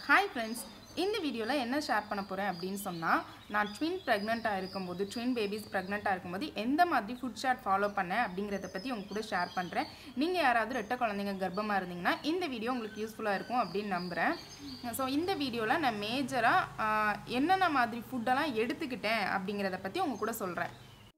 hi friends இந்த வீடியோவில் என்ன ஷேர் பண்ண போகிறேன் அப்படின்னு சொன்னால் நான் ட்வின் ப்ரெக்னெண்ட்டாக இருக்கும்போது ட்வின் பேபிஸ் ப்ரெக்னெண்ட்டாக இருக்கும்போது எந்த மாதிரி ஃபுட் ஷார்ட் ஃபாலோ பண்ணேன் அப்படிங்கிறத பற்றி உங்க கூட ஷேர் பண்ணுறேன் நீங்கள் யாராவது ரெட்டை குழந்தைங்க கர்ப்பமாக இருந்தீங்கன்னா இந்த வீடியோ உங்களுக்கு யூஸ்ஃபுல்லாக இருக்கும் அப்படின்னு நம்புகிறேன் ஸோ இந்த வீடியோவில் நான் மேஜராக என்னென்ன மாதிரி ஃபுட்டெல்லாம் எடுத்துக்கிட்டேன் அப்படிங்கிறத பற்றி உங்க கூட சொல்கிறேன்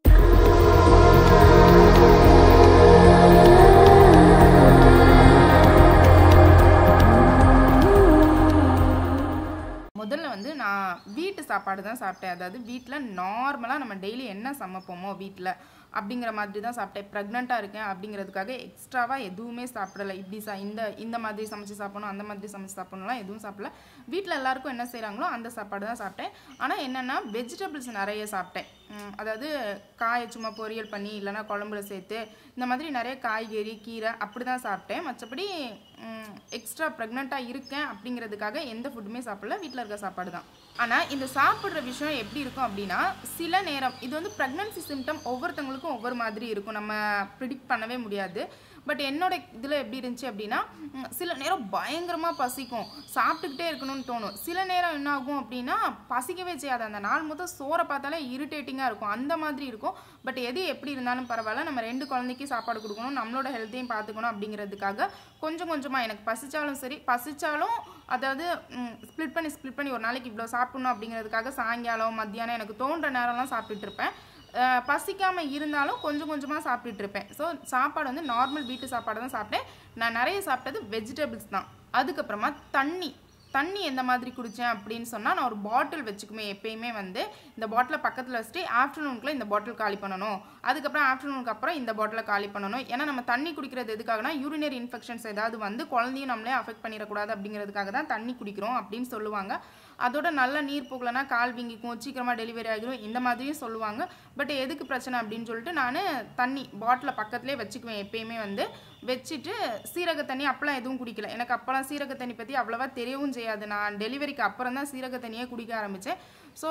முதல்ல வந்து நான் வீட்டு சாப்பாடு தான் சாப்பிட்டேன் அதாவது வீட்டில் நார்மலாக நம்ம டெய்லி என்ன சமைப்போமோ வீட்டில் அப்படிங்கிற மாதிரி தான் சாப்பிட்டேன் ப்ரெக்னெண்ட்டாக இருக்கேன் அப்படிங்கிறதுக்காக எக்ஸ்ட்ராவாக எதுவுமே சாப்பிடல இப்படி சா இந்த இந்த மாதிரி சமைச்சு சாப்பிடணும் அந்த மாதிரி சமைச்சு சாப்பிடணும்லாம் எதுவும் சாப்பிடல வீட்டில் எல்லாருக்கும் என்ன செய்கிறாங்களோ அந்த சாப்பாடு தான் சாப்பிட்டேன் ஆனால் என்னென்னா வெஜிடபிள்ஸ் நிறைய சாப்பிட்டேன் உம், அதாவது காயை சும்மா பொரியல் பண்ணி இல்லைன்னா குழம்புல சேர்த்து இந்த மாதிரி நிறைய காய்கறி கீரை அப்படி தான் சாப்பிட்டேன் மற்றபடி எக்ஸ்ட்ரா ப்ரெக்னெண்ட்டாக இருக்கேன் அப்படிங்கிறதுக்காக எந்த ஃபுட்டுமே சாப்பிடல வீட்டில் இருக்க சாப்பாடு தான் ஆனால் இந்த சாப்பிட்ற விஷயம் எப்படி இருக்கும் அப்படின்னா சில நேரம் இது வந்து ப்ரெக்னன்சி சிம்டம் ஒவ்வொருத்தவங்களுக்கும் ஒவ்வொரு மாதிரி இருக்கும் நம்ம ப்ரிடிக்ட் பண்ணவே முடியாது பட் என்னோட இதில் எப்படி இருந்துச்சு அப்படின்னா ம், சில நேரம் பயங்கரமாக பசிக்கும் சாப்பிட்டுக்கிட்டே இருக்கணும்னு தோணும் சில நேரம் என்ன ஆகும் அப்படின்னா பசிக்கவே செய்யாது அந்த நாள் மொத்தம் சோறை பார்த்தாலே இரிட்டேட்டிங்காக இருக்கும் அந்த மாதிரி இருக்கும் பட் எது எப்படி இருந்தாலும் பரவாயில்ல நம்ம ரெண்டு குழந்தைக்கு சாப்பாடு கொடுக்கணும் நம்மளோட ஹெல்த்தையும் பார்த்துக்கணும் அப்படிங்கிறதுக்காக கொஞ்சம் கொஞ்சமாக எனக்கு பசிச்சாலும் சரி பசிச்சாலும் அதாவது ஸ்ப்ளிட் பண்ணி ஸ்ப்ளிட் பண்ணி ஒரு நாளைக்கு இவ்வளோ சாப்பிடணும் அப்படிங்கிறதுக்காக சாயங்காலம் மத்தியானம் எனக்கு தோன்ற நேரம்லாம் சாப்பிட்டுட்டு இருப்பேன் அஹ் பசிக்காம இருந்தாலும் கொஞ்சம் கொஞ்சமாக சாப்பிட்டுட்டு இருப்பேன் ஸோ சாப்பாடு வந்து நார்மல் வீட்டு சாப்பாடு தான் சாப்பிட்டேன் நான் நிறைய சாப்பிட்டது வெஜிடபிள்ஸ் தான் அதுக்கப்புறமா தண்ணி தண்ணி எந்த மாதிரி குடித்தேன் அப்படின்னு சொன்னால் நான் ஒரு பாட்டில் வச்சுக்குமே எப்பயுமே வந்து இந்த பாட்டிலை பக்கத்தில் வச்சுட்டு ஆஃப்டர்நூனுக்குள்ள இந்த பாட்டில் காலி பண்ணணும் அதுக்கப்புறம் ஆஃப்டர்நூனுக்கு அப்புறம் இந்த பாட்டிலை காலி பண்ணணும் ஏன்னா நம்ம தண்ணி குடிக்கிறது எதுக்காகனா யூரினரி இன்ஃபெக்ஷன்ஸ் ஏதாவது வந்து குழந்தையும் நம்மளே அஃபெக்ட் பண்ணிடக்கூடாது அப்படிங்கிறதுக்காக தான் தண்ணி குடிக்கிறோம் அப்படின்னு சொல்லுவாங்க அதோட நல்ல நீர் போகலனா கால் வீங்கிக்கும் சீக்கிரமாக டெலிவரி ஆகிரும் இந்த மாதிரியும் சொல்லுவாங்க பட் எதுக்கு பிரச்சனை அப்படின்னு சொல்லிட்டு நான் தண்ணி பாட்டிலை பக்கத்துலேயே வச்சுக்குவேன் எப்பயுமே வந்து வச்சுட்டு சீரக தண்ணி அப்போலாம் எதுவும் குடிக்கல எனக்கு அப்போலாம் சீரக தண்ணி பற்றி அவ்வளோவா தெரியவும் செய்யாது நான் டெலிவரிக்கு அப்புறம் தான் சீரக தண்ணியே குடிக்க ஆரம்பித்தேன் ஸோ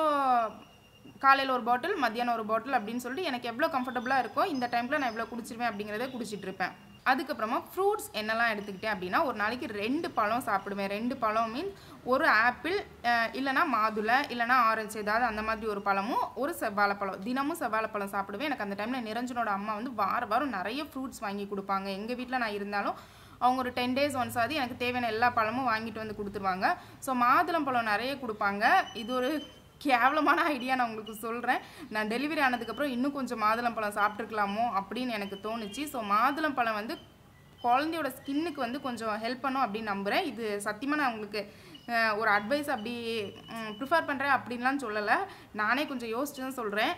காலையில் ஒரு பாட்டில் மத்தியானம் ஒரு பாட்டில் அப்படின்னு சொல்லிட்டு எனக்கு எவ்வளோ கம்ஃபர்டபுளாக இருக்கோ இந்த டைமில் நான் எவ்வளோ குடிச்சிருவேன் அப்படிங்கிறத குடிச்சிட்டு இருப்பேன் அதுக்கப்புறமா ஃப்ரூட்ஸ் என்னெல்லாம் எடுத்துக்கிட்டேன் அப்படின்னா ஒரு நாளைக்கு ரெண்டு பழம் சாப்பிடுவேன் ரெண்டு பழம் மீன்ஸ் ஒரு ஆப்பிள் இல்லைனா மாதுளை இல்லைனா ஆரஞ்சு ஏதாவது அந்த மாதிரி ஒரு பழமும் ஒரு செவ்வாழைப்பழம் தினமும் செவ்வாழைப்பழம் சாப்பிடுவேன் எனக்கு அந்த டைமில் நிரஞ்சனோட அம்மா வந்து வார வாரம் நிறைய ஃப்ரூட்ஸ் வாங்கி கொடுப்பாங்க எங்கள் வீட்டில் நான் இருந்தாலும் அவங்க ஒரு டென் டேஸ் ஒன்ஸ் ஆகுது எனக்கு தேவையான எல்லா பழமும் வாங்கிட்டு வந்து கொடுத்துருவாங்க ஸோ மாதுளம்பழம் நிறைய கொடுப்பாங்க இது ஒரு கேவலமான ஐடியா நான் உங்களுக்கு சொல்கிறேன் நான் டெலிவரி ஆனதுக்கப்புறம் இன்னும் கொஞ்சம் மாதுளம்பழம் சாப்பிட்ருக்கலாமோ அப்படின்னு எனக்கு தோணுச்சு ஸோ மாதுளம்பழம் வந்து குழந்தையோட ஸ்கின்னுக்கு வந்து கொஞ்சம் ஹெல்ப் பண்ணும் அப்படின்னு நம்புகிறேன் இது சத்தியமாக நான் உங்களுக்கு அஹ், ஒரு அட்வைஸ் அப்படி ப்ரிஃபர் பண்ணுறேன் அப்படின்லாம் சொல்லலை நானே கொஞ்சம் யோசிச்சு தான் சொல்கிறேன்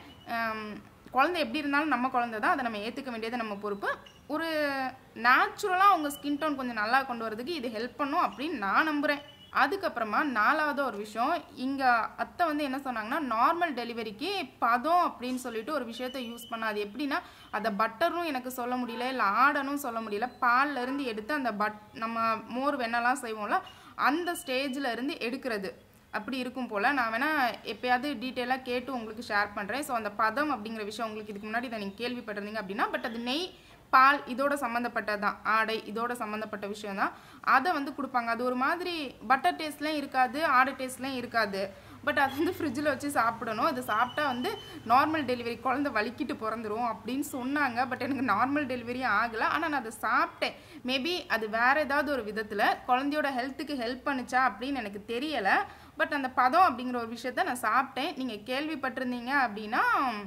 குழந்தை எப்படி இருந்தாலும் நம்ம குழந்தை தான் அதை நம்ம ஏற்றுக்க வேண்டியது நம்ம பொறுப்பு ஒரு நேச்சுரலாக அவங்க ஸ்கின் டோன் கொஞ்சம் நல்லா கொண்டு வரதுக்கு இது ஹெல்ப் பண்ணும் அப்படின்னு நான் நம்புகிறேன் அதுக்கப்புறமா நாலாவது ஒரு விஷயம் இங்கே அத்தை வந்து என்ன சொன்னாங்கன்னா நார்மல் டெலிவரிக்கு பதம் அப்படின்னு சொல்லிட்டு ஒரு விஷயத்த யூஸ் பண்ண அது எப்படின்னா அதை பட்டரும் எனக்கு சொல்ல முடியல இல்லை ஆடனும் சொல்ல முடியல பால்ல இருந்து எடுத்து அந்த பட் நம்ம மோர் வெண்ணெல்லாம் செய்வோம்ல அந்த ஸ்டேஜில் இருந்து எடுக்கிறது அப்படி இருக்கும் போல் நான் வேணால் எப்பயாவது டீட்டெயிலாக கேட்டு உங்களுக்கு ஷேர் பண்ணுறேன் ஸோ அந்த பதம் அப்படிங்கிற விஷயம் உங்களுக்கு இதுக்கு முன்னாடி இதை நீங்கள் கேள்விப்பட்டிருந்தீங்க அப்படின்னா பட் அது நெய் பால் இதோட சம்மந்தப்பட்டது தான் ஆடை இதோட சம்மந்தப்பட்ட விஷயம் தான் அதை வந்து கொடுப்பாங்க அது ஒரு மாதிரி பட்டர் டேஸ்ட்லேயும் இருக்காது ஆடை டேஸ்ட்லேயும் இருக்காது பட் அது வந்து ஃப்ரிட்ஜில் வச்சு சாப்பிடணும் அது சாப்பிட்டா வந்து நார்மல் டெலிவரி குழந்தை வலிக்கிட்டு பிறந்துரும் அப்படின்னு சொன்னாங்க பட் எனக்கு நார்மல் டெலிவரி ஆகலை ஆனால் நான் அதை சாப்பிட்டேன் மேபி அது வேறு ஏதாவது ஒரு விதத்தில் குழந்தையோட ஹெல்த்துக்கு ஹெல்ப் பண்ணுச்சா அப்படின்னு எனக்கு தெரியலை பட் அந்த பதம் அப்படிங்கிற ஒரு விஷயத்த நான் சாப்பிட்டேன் நீங்கள் கேள்விப்பட்டிருந்தீங்க அப்படின்னா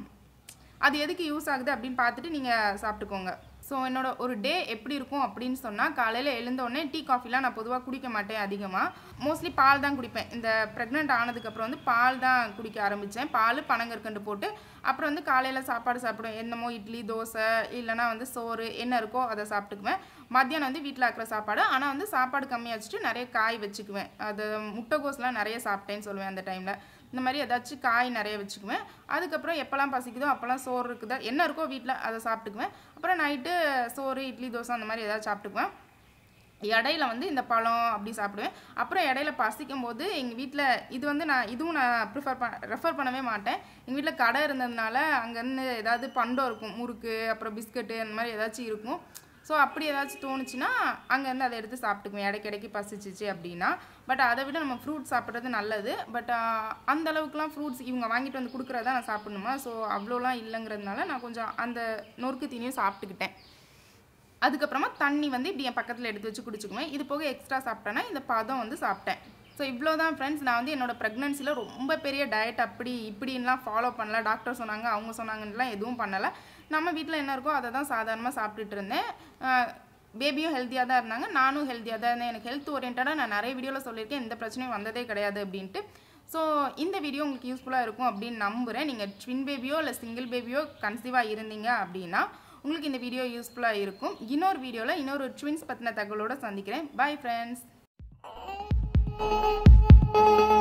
அது எதுக்கு யூஸ் ஆகுது அப்படின்னு பார்த்துட்டு நீங்கள் சாப்பிட்டுக்கோங்க ஸோ என்னோட ஒரு டே எப்படி இருக்கும் அப்படின்னு சொன்னால் காலையில் எழுந்தோடனே டீ காஃபிலாம் நான் பொதுவாக குடிக்க மாட்டேன் அதிகமாக மோஸ்ட்லி பால் தான் குடிப்பேன் இந்த ப்ரெக்னென்ட் ஆனதுக்கப்புறம் வந்து பால் தான் குடிக்க ஆரம்பித்தேன் பால் பனங்கற்கண்டு போட்டு அப்புறம் வந்து காலையில் சாப்பாடு சாப்பிடுவேன் என்னமோ இட்லி தோசை இல்லைனா வந்து சோறு என்ன இருக்கோ அதை சாப்பிட்டுக்குவேன் மத்தியானம் வந்து வீட்டில் ஆக்கிற சாப்பாடு ஆனால் வந்து சாப்பாடு கம்மியாக வச்சுட்டு நிறைய காய் வச்சுக்குவேன் அது முட்டைகோஸ்லாம் நிறைய சாப்பிட்டேன்னு சொல்லுவேன் அந்த டைமில் இந்த மாதிரி ஏதாச்சும் காய் நிறைய வச்சுக்குவேன் அதுக்கப்புறம் எப்போல்லாம் பசிக்குதோ அப்போல்லாம் சோறு இருக்குதோ என்ன இருக்கோ வீட்டில் அதை சாப்பிட்டுக்குவேன் அப்புறம் நைட்டு சோறு இட்லி தோசை அந்த மாதிரி ஏதாவது சாப்பிட்டுக்குவேன் இடையில வந்து இந்த பழம் அப்படி சாப்பிடுவேன் அப்புறம் இடையில பசிக்கும் போது எங்கள் வீட்டில் இது வந்து நான் இதுவும் நான் ப்ரிஃபர் ப ரெஃபர் பண்ணவே மாட்டேன் எங்கள் வீட்டில் கடை இருந்ததுனால அங்கேருந்து ஏதாவது பண்டம் இருக்கும் முறுக்கு அப்புறம் பிஸ்கட்டு அந்த மாதிரி ஏதாச்சும் இருக்கும் ஸோ அப்படி ஏதாச்சும் தோணுச்சுன்னா அங்கேருந்து அதை எடுத்து சாப்பிட்டுக்குவேன் இடைக்கிடைக்கு பசிச்சிச்சு அப்படின்னா பட் அதை விட நம்ம ஃப்ரூட் சாப்பிட்றது நல்லது பட் அந்த அளவுக்குலாம் ஃப்ரூட்ஸ் இவங்க வாங்கிட்டு வந்து கொடுக்குறதா நான் சாப்பிடணுமா ஸோ அவ்வளோலாம் இல்லைங்கிறதுனால நான் கொஞ்சம் அந்த நொறுக்கு தீனியும் சாப்பிட்டுக்கிட்டேன் அதுக்கப்புறமா தண்ணி வந்து இப்படி என் பக்கத்தில் எடுத்து வச்சு குடிச்சுக்குவேன் இது போக எக்ஸ்ட்ரா சாப்பிட்டேன்னா இந்த பதம் வந்து சாப்பிட்டேன் ஸோ இவ்வளோ தான் ஃப்ரெண்ட்ஸ் நான் வந்து என்னோட ப்ரெக்னன்சியில் ரொம்ப பெரிய டயட் அப்படி இப்படின்லாம் ஃபாலோ பண்ணல டாக்டர் சொன்னாங்க அவங்க சொன்னாங்கன்னுலாம் எதுவும் பண்ணலை நம்ம வீட்டில் என்ன இருக்கோ அதை தான் சாதாரணமாக சாப்பிட்டுட்டு இருந்தேன் பேபியும் ஹெல்த்தியாக தான் இருந்தாங்க நானும் ஹெல்த்தியாக தான் இருந்தேன் எனக்கு ஹெல்த் ஓரியன்டாக நான் நிறைய வீடியோவில் சொல்லியிருக்கேன் எந்த பிரச்சனையும் வந்ததே கிடையாது அப்படின்ட்டு ஸோ இந்த வீடியோ உங்களுக்கு யூஸ்ஃபுல்லாக இருக்கும் அப்படின்னு நம்புகிறேன் நீங்கள் ட்வின் பேபியோ இல்லை சிங்கிள் பேபியோ கன்சீவாக இருந்தீங்க அப்படின்னா உங்களுக்கு இந்த வீடியோ யூஸ்ஃபுல்லாக இருக்கும் இன்னொரு வீடியோவில் இன்னொரு ட்வின்ஸ் பற்றின தகவலோட சந்திக்கிறேன் பாய் ஃப்ரெண்ட்ஸ்